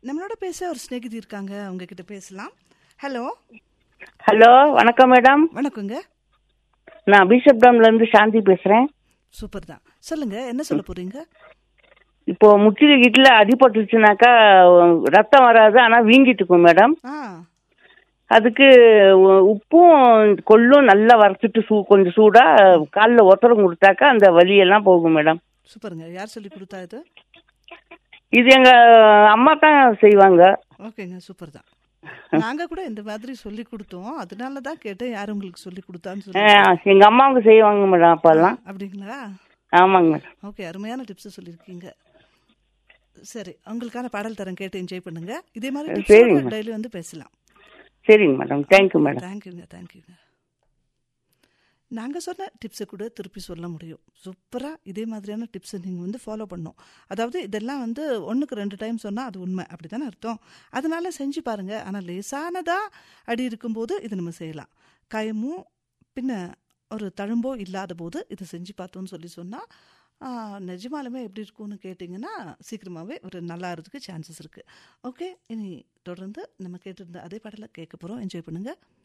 நம்மளோட பேச ஒரு ஸ்நேகிதி இருக்காங்க அவங்க கிட்ட பேசலாம் ஹலோ ஹலோ வணக்கம் மேடம் வணக்கங்க நான் பிஷப் டேம்ல இருந்து சாந்தி பேசுறேன் சூப்பர் தான் சொல்லுங்க என்ன சொல்ல போறீங்க இப்போ முட்டில கிட்டில அடிபட்டுச்சுனாக்கா ரத்தம் வராது ஆனா வீங்கிட்டு இருக்கும் மேடம் ஆ அதுக்கு உ- உப்பும் கொள்ளும் நல்லா வறுத்துட்டு சூ கொஞ்சம் சூடா காலில் ஒத்தரம் கொடுத்தாக்கா அந்த வலியெல்லாம் போகும் மேடம் சூப்பருங்க யார் சொல்லி கொடுத்தா இது இது எங்க அம்மா தான் செய்வாங்க ஓகேங்க சூப்பர் தான் நாங்க கூட இந்த மாதிரி சொல்லி கொடுத்தோம் அதனால தான் கேட்டேன் யார் உங்களுக்கு சொல்லி கொடுத்தான்னு சொல்லி அஹ், எங்க அம்மாவுங்க செய்வாங்க மேடம் அப்பெல்லாம் அப்படிங்களா ஆமாங்க மேடம் ஓகே அருமையான டிப்ஸ் சொல்லியிருக்கீங்க சரி உங்களுக்கான பாடல் தரம் கேட்டு என்ஜாய் பண்ணுங்க இதே மாதிரி சரிங்க. டிப்ஸ் டெய்லி வந்து பேசலாம் சரிங்க மேடம் தேங்க்யூ மேடம் தேங்க்யூங்க தேங்க்யூங்க நாங்கள் சொன்ன டிப்ஸை கூட திருப்பி சொல்ல முடியும் சூப்பராக இதே மாதிரியான டிப்ஸை நீங்கள் வந்து ஃபாலோ பண்ணணும் அதாவது இதெல்லாம் வந்து ஒன்றுக்கு ரெண்டு டைம் சொன்னால் அது உண்மை அப்படி தானே அர்த்தம் அதனால செஞ்சு பாருங்கள் ஆனால் லேசானதாக அடி இருக்கும்போது இது நம்ம செய்யலாம் காயமும் பின்ன ஒரு தழும்போ இல்லாத போது இதை செஞ்சு பார்த்தோன்னு சொல்லி சொன்னால் நிஜமாலுமே எப்படி இருக்கும்னு கேட்டிங்கன்னா சீக்கிரமாகவே ஒரு நல்லா இருக்கிறதுக்கு சான்சஸ் இருக்குது ஓகே இனி தொடர்ந்து நம்ம கேட்டிருந்த அதே பாடலை கேட்க போகிறோம் என்ஜாய் பண்ணுங்கள்